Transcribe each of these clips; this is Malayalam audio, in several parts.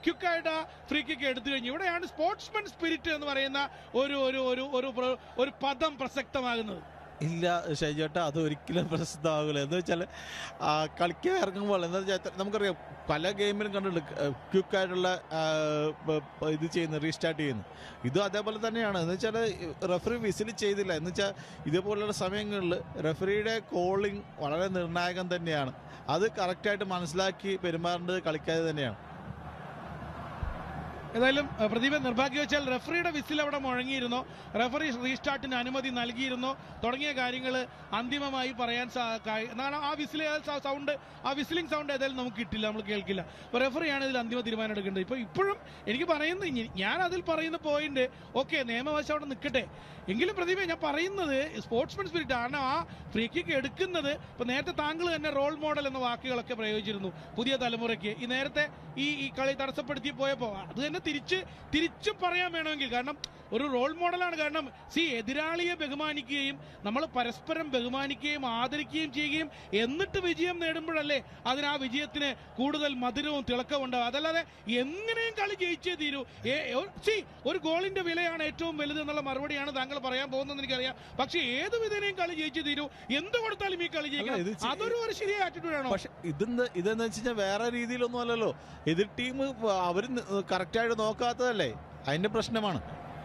ക്യുക്കായിട്ട് ആ ഫ്രീ കിക്ക് എടുത്തു കഴിഞ്ഞു ഇവിടെയാണ് സ്പോർട്സ്മാൻ സ്പിരിറ്റ് എന്ന് പറയുന്ന ഒരു ഒരു ഒരു ഒരു പ്ര- ഒരു പദം പ്രസക്തമാകുന്നത് ഇല്ല ഷൈജേട്ട അത് ഒരിക്കലും പ്രസിദ്ധമാകില്ല എന്ന് വെച്ചാൽ കളിക്കാൻ ഇറങ്ങുമ്പോൾ എന്താ വെച്ചാൽ നമുക്കറിയാം പല ഗെയിമിലും കണ്ടിട്ടുണ്ട് ക്വിക്കായിട്ടുള്ള ഇത് ചെയ്യുന്നു റീസ്റ്റാർട്ട് ചെയ്യുന്നു ഇതും അതേപോലെ തന്നെയാണ് എന്ന് വെച്ചാൽ റെഫറി വിസിൽ ചെയ്തില്ല എന്ന് വെച്ചാൽ ഇതേപോലുള്ള സമയങ്ങളിൽ റെഫറിയുടെ കോളിംഗ് വളരെ നിർണായകം തന്നെയാണ് അത് കറക്റ്റായിട്ട് മനസ്സിലാക്കി പെരുമാറേണ്ടത് കളിക്കാതെ തന്നെയാണ് ഏതായാലും അഹ് പ്രദീപ് നിർഭാഗ്യവശാൽ റെഫറിയുടെ വിസിൽ അവിടെ മുഴങ്ങിയിരുന്നു റെഫറി റീസ്റ്റാർട്ടിന് അനുമതി നൽകിയിരുന്നു തുടങ്ങിയ കാര്യങ്ങൾ അന്തിമമായി പറയാൻ സാ- കാ- എന്താണ് ആ വിസിൽ സൗണ്ട് ആ വിസിലിംഗ് സൗണ്ട് ഏതായാലും നമുക്ക് കിട്ടില്ല നമ്മൾ കേൾക്കില്ല അപ്പോൾ റെഫറിയാണ് ഇതിൽ അന്തിമ തീരുമാനം എടുക്കേണ്ടത് ഇപ്പോൾ ഇപ്പോഴും എനിക്ക് പറയുന്നത് ഇനി- ഞാൻ അതിൽ പറയുന്ന പോയിന്റ് ഓക്കെ നിയമവശം അവിടെ നിൽക്കട്ടെ എങ്കിലും പ്രദീപ ഞാൻ പറയുന്നത് സ്പോർട്സ്മാൻ സ്പിരിറ്റ് കാരണം ആ ഫ്രീ കിക്ക് എടുക്കുന്നത് ഇപ്പൊ നേരത്തെ താങ്കൾ തന്നെ റോൾ മോഡൽ എന്ന വാക്കുകളൊക്കെ പ്രയോഗിച്ചിരുന്നു പുതിയ തലമുറയ്ക്ക് ഈ നേരത്തെ ഈ ഈ കളി തടസ്സപ്പെടുത്തി പോയപ്പോൾ അത് തന്നെ തിരിച്ച് തിരിച്ചും പറയാൻ വേണമെങ്കിൽ കാരണം ഒരു റോൾ മോഡലാണ് കാരണം സി എതിരാളിയെ ബഹുമാനിക്കുകയും നമ്മൾ പരസ്പരം ബഹുമാനിക്കുകയും ആദരിക്കുകയും ചെയ്യുകയും എന്നിട്ട് വിജയം നേടുമ്പോഴല്ലേ അതിന് ആ വിജയത്തിന് കൂടുതൽ മധുരവും തിളക്കവും ഉണ്ടാവും അതല്ലാതെ എങ്ങനെയും കളി ജയിച്ചേ തീരൂ സി ഒരു ഗോളിന്റെ വിലയാണ് ഏറ്റവും വലുത് എന്നുള്ള മറുപടിയാണ് താങ്കൾ പറയാൻ പോകുന്നതെന്ന് എനിക്കറിയാം പക്ഷേ ഏത് വിധേനയും കളി ജയിച്ചു തീരൂ എന്ത് കൊടുത്താലും ഈ കളി അല്ല, ഇത് ജയിക്കണം ചെ- അതൊരു ഒരു ശരിയായ ആറ്റിറ്റ്യൂഡ് ആണോ പക്ഷെ ഇതെന്ന് ഇതെന്ന് വെച്ച് കഴിഞ്ഞാൽ വേറെ രീതിയിലൊന്നും അല്ലല്ലോ എതിർ ടീം അവർ കറക്റ്റായിട്ട് നോക്കാത്തതല്ലേ അതിന്റെ പ്രശ്നമാണ്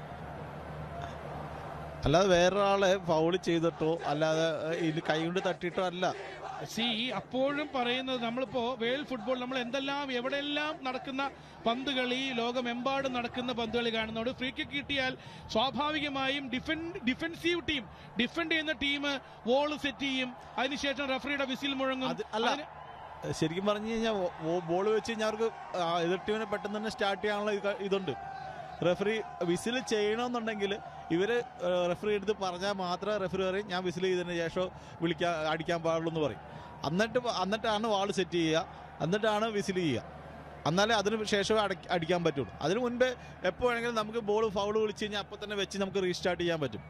അല്ലാതെ വേറൊരാളെ ഫൗള് ചെയ്തിട്ടോ അല്ലാതെ ഏഹ്, ഇത് കൈ കൊണ്ട് തട്ടിയിട്ടോ അല്ല സി അപ്പോഴും പറയുന്നത് നമ്മളിപ്പോ വേൾഡ് ഫുട്ബോൾ നമ്മൾ എന്തെല്ലാം എവിടെയെല്ലാം നടക്കുന്ന പന്ത് കളി ലോകമെമ്പാടും നടക്കുന്ന പന്ത് കളി കാണുന്നതുകൊണ്ട് ഫ്രീ കിക്ക് കിട്ടിയാൽ സ്വാഭാവികമായും ഡിഫൻഡ് ഡിഫൻസീവ് ടീം ഡിഫെൻഡ് ചെയ്യുന്ന ടീം വോൾ സെറ്റ് ചെയ്യും അതിനുശേഷം റഫറിയുടെ വിസിൽ മുഴങ്ങും അത് അല്ല അതിന് ശരിക്കും പറഞ്ഞു കഴിഞ്ഞാൽ ബോൾ വെച്ച് കഴിഞ്ഞാൽ അവർക്ക് ആ, എതിർ ടീമിനെ പെട്ടെന്ന് തന്നെ സ്റ്റാർട്ട് ചെയ്യാനുള്ള ഇത് ക- ഇതുണ്ട് റെഫറി വിസിൽ ചെയ്യണമെന്നുണ്ടെങ്കിൽ ഇവര് റെഫറി എടുത്ത് പറഞ്ഞാൽ മാത്രമേ റെഫറി പറയും ഞാൻ വിസിൽ ചെയ്തതിന് ശേഷം വിളിക്കാൻ അടിക്കാൻ പാടുള്ളൂ എന്ന് പറയും എന്നിട്ട് പ- എന്നിട്ടാണ് വാൾ സെറ്റ് ചെയ്യുക എന്നിട്ടാണ് വിസിൽ ചെയ്യുക എന്നാലേ അതിന് ശേഷമേ അട- അടിക്കാൻ പറ്റുള്ളൂ അതിന് മുൻപേ എപ്പോൾ വേണമെങ്കിലും നമുക്ക് ബോൾ ഫൗൾ വിളിച്ച് കഴിഞ്ഞാൽ അപ്പം തന്നെ വെച്ച് നമുക്ക് റീസ്റ്റാർട്ട് ചെയ്യാൻ പറ്റും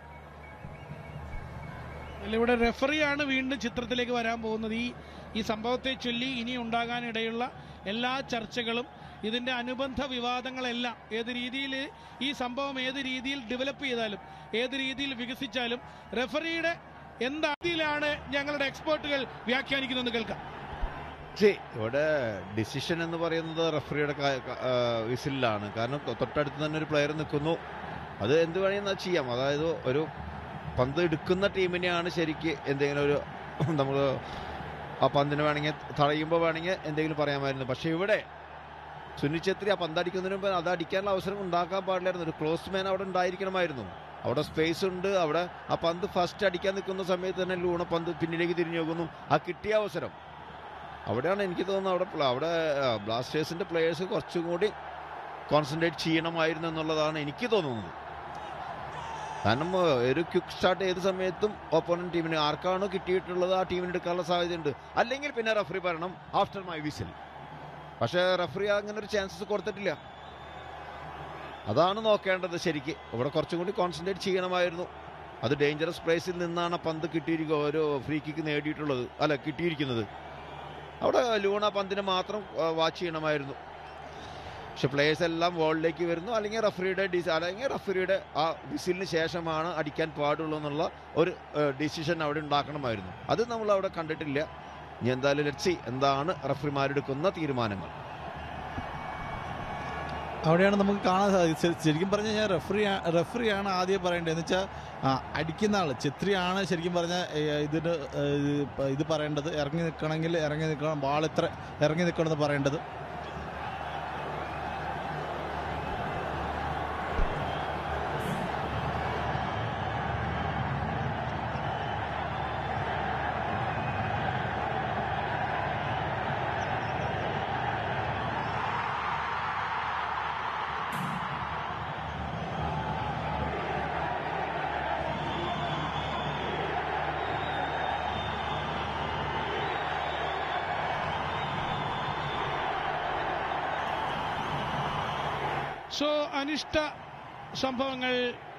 അല്ല, ഇവിടെ റെഫറിയാണ് വീണ്ടും ചിത്രത്തിലേക്ക് വരാൻ പോകുന്നത് ഈ ഈ സംഭവത്തെ ചൊല്ലി ഇനി ഉണ്ടാകാനിടയുള്ള എല്ലാ ചർച്ചകളും ഇതിന്റെ അനുബന്ധ വിവാദങ്ങളെല്ലാം ഏത് രീതിയിൽ ഈ സംഭവം ഏത് രീതിയിൽ ഡെവലപ്പ് ചെയ്താലും ഏത് രീതിയിൽ വികസിച്ചാലും റെഫറിയുടെ എന്താ രീതിയിലാണ് ഞങ്ങളുടെ എക്സ്പേർട്ടുകൾ വ്യാഖ്യാനിക്കുന്നതെന്ന് കേൾക്കാം ശരി ഇവിടെ ഡിസിഷൻ എന്ന് പറയുന്നത് റെഫറിയുടെ ക- ക- ആ, വിസിലിലാണ് കാരണം തൊ- തൊട്ടടുത്ത് തന്നെ ഒരു പ്ലെയർ നിൽക്കുന്നു അത് എന്ത് വേണമെങ്കിൽ ചെയ്യാം അതായത് ഒരു പന്ത് എടുക്കുന്ന ടീമിനെയാണ് ശരിക്ക് എന്തെങ്കിലും ഒരു നമ്മൾ ആ പന്തിനെ വേണമെങ്കിൽ തടയുമ്പോൾ വേണമെങ്കിൽ എന്തെങ്കിലും പറയാമായിരുന്നു പക്ഷെ ഇവിടെ സുനിൽ ഛത്രി ആ പന്ത് അടിക്കുന്നതിന് മുമ്പ് അത് അടിക്കാനുള്ള അവസരം ഉണ്ടാക്കാൻ പാടില്ലായിരുന്നു ഒരു ക്ലോസ് മാൻ അവിടെ ഉണ്ടായിരിക്കണമായിരുന്നു അവിടെ സ്പേസ് ഉണ്ട് അവിടെ ആ പന്ത് ഫസ്റ്റ് അടിക്കാൻ നിൽക്കുന്ന സമയത്ത് തന്നെ ലൂണ പന്ത് പിന്നിലേക്ക് തിരിഞ്ഞു നോക്കുന്നു ആ കിട്ടിയ അവസരം അവിടെയാണ് എനിക്ക് തോന്നുന്നത് അവിടെ പ്ല- അവിടെ ബ്ലാസ്റ്റേഴ്സിന്റെ പ്ലേയേഴ്സ് കുറച്ചും കൂടി കോൺസെൻട്രേറ്റ് ചെയ്യണമായിരുന്നു എന്നുള്ളതാണ് എനിക്ക് തോന്നുന്നത് കാരണം ഏഹ്, ഒരു ക്വിക്ക് സ്റ്റാർട്ട് ഏത് സമയത്തും ഓപ്പോണന്റ് ടീമിന് ആർക്കാണോ കിട്ടിയിട്ടുള്ളത് ആ ടീമിന് എടുക്കാനുള്ള സാധ്യതയുണ്ട് അല്ലെങ്കിൽ പിന്നെ റഫറി പറയണം ആഫ്റ്റർ മൈ വിസിൽ പക്ഷേ റഫറി അങ്ങനെ ഒരു ചാൻസസ് കൊടുത്തിട്ടില്ല അതാണ് നോക്കേണ്ടത് ശരിക്ക് ഇവിടെ കുറച്ചും കൂടി കോൺസെൻട്രേറ്റ് ചെയ്യണമായിരുന്നു അത് ഡേഞ്ചറസ് പ്ലേസിൽ നിന്നാണ് ആ പന്ത് കിട്ടിയിരിക്കുക ഒരു ഫ്രീ കിക്ക് നേടിയിട്ടുള്ളത് അല്ല കിട്ടിയിരിക്കുന്നത് അവിടെ ലൂണ പന്തിനെ മാത്രം വാച്ച് ചെയ്യണമായിരുന്നു പക്ഷെ പ്ലേയേഴ്സ് എല്ലാം വേൾഡിലേക്ക് വരുന്നു അല്ലെങ്കിൽ റഫറിയുടെ ഡിസ് അല്ലെങ്കിൽ റഫറിയുടെ ആ വിസിലിന് ശേഷമാണ് അടിക്കാൻ പാടുള്ളൂ എന്നുള്ള ഒരു ഡിസിഷൻ അവിടെ ഉണ്ടാക്കണമായിരുന്നു അത് നമ്മൾ അവിടെ കണ്ടിട്ടില്ല ഇനി എന്തായാലും ലക്സി എന്താണ് റഫറിമാരെടുക്കുന്ന തീരുമാനങ്ങൾ അവിടെയാണ് നമുക്ക് കാണാൻ സാധിച്ചത് ശരിക്കും പറഞ്ഞു കഴിഞ്ഞാൽ റെഫറി റെഫറിയാണ് ആദ്യം പറയേണ്ടത് എന്ന് വെച്ചാൽ അടിക്കുന്ന ആള് ഛത്രിയാണ് ശരിക്കും പറഞ്ഞാൽ ഇതിന് ഏ, ഇത് പ- ഇത് പറയേണ്ടത് ഇറങ്ങി നിൽക്കണമെങ്കിൽ ഇറങ്ങി നിൽക്കണം ബാൾ ഇത്ര ഇറങ്ങി നിൽക്കണം എന്ന് പറയേണ്ടത് സോ അനിഷ്ട സംഭവങ്ങൾ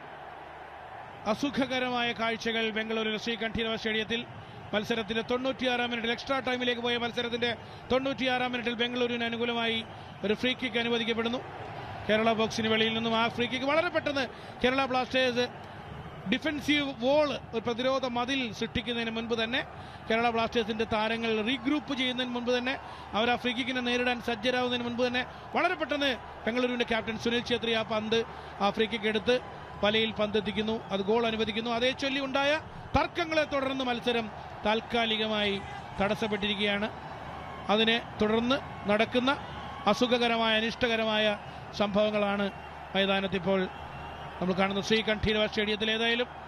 അസുഖകരമായ കാഴ്ചകൾ ബംഗളൂരു ശ്രീ കണ്ഠീരവ സ്റ്റേഡിയത്തിൽ മത്സരത്തിന്റെ തൊണ്ണൂറ്റിയാറാം മിനിറ്റിൽ എക്സ്ട്രാ ടൈമിലേക്ക് പോയ മത്സരത്തിന്റെ തൊണ്ണൂറ്റിയാറാം മിനിറ്റിൽ ബംഗളൂരുവിന് അനുകൂലമായി ഒരു ഫ്രീ കിക്ക് അനുവദിക്കപ്പെടുന്നു കേരള ബോക്സിന് വെളിയിൽ നിന്നും ആ ഫ്രീ കിക്ക് വളരെ പെട്ടെന്ന് കേരള ബ്ലാസ്റ്റേഴ്സ് ഡിഫൻസീവ് വോൾ ഒരു പ്രതിരോധ മതിൽ സൃഷ്ടിക്കുന്നതിന് മുൻപ് തന്നെ കേരള ബ്ലാസ്റ്റേഴ്സിന്റെ താരങ്ങൾ റീഗ്രൂപ്പ് ചെയ്യുന്നതിന് മുൻപ് തന്നെ അവർ ആ ഫ്രീ കിക്കിനെ നേരിടാൻ സജ്ജരാകുന്നതിന് മുൻപ് തന്നെ വളരെ പെട്ടെന്ന് ബംഗളൂരുവിന്റെ ക്യാപ്റ്റൻ സുനിൽ ഛേത്രി ആ പന്ത് ആ ഫ്രീ കിക്ക് എടുത്ത് വലയിൽ പന്ത് എത്തിക്കുന്നു അത് ഗോൾ അനുവദിക്കുന്നു അതേ ചൊല്ലി ഉണ്ടായ തർക്കങ്ങളെ തുടർന്ന് മത്സരം താൽക്കാലികമായി തടസ്സപ്പെട്ടിരിക്കുകയാണ് അതിനെ തുടർന്ന് നടക്കുന്ന അസുഖകരമായ അനിഷ്ടകരമായ സംഭവങ്ങളാണ് മൈതാനത്ത് ഇപ്പോൾ നമ്മൾ കാണുന്ന ശ്രീകണ്ഠീരവ സ്റ്റേഡിയത്തിൽ ഏതായാലും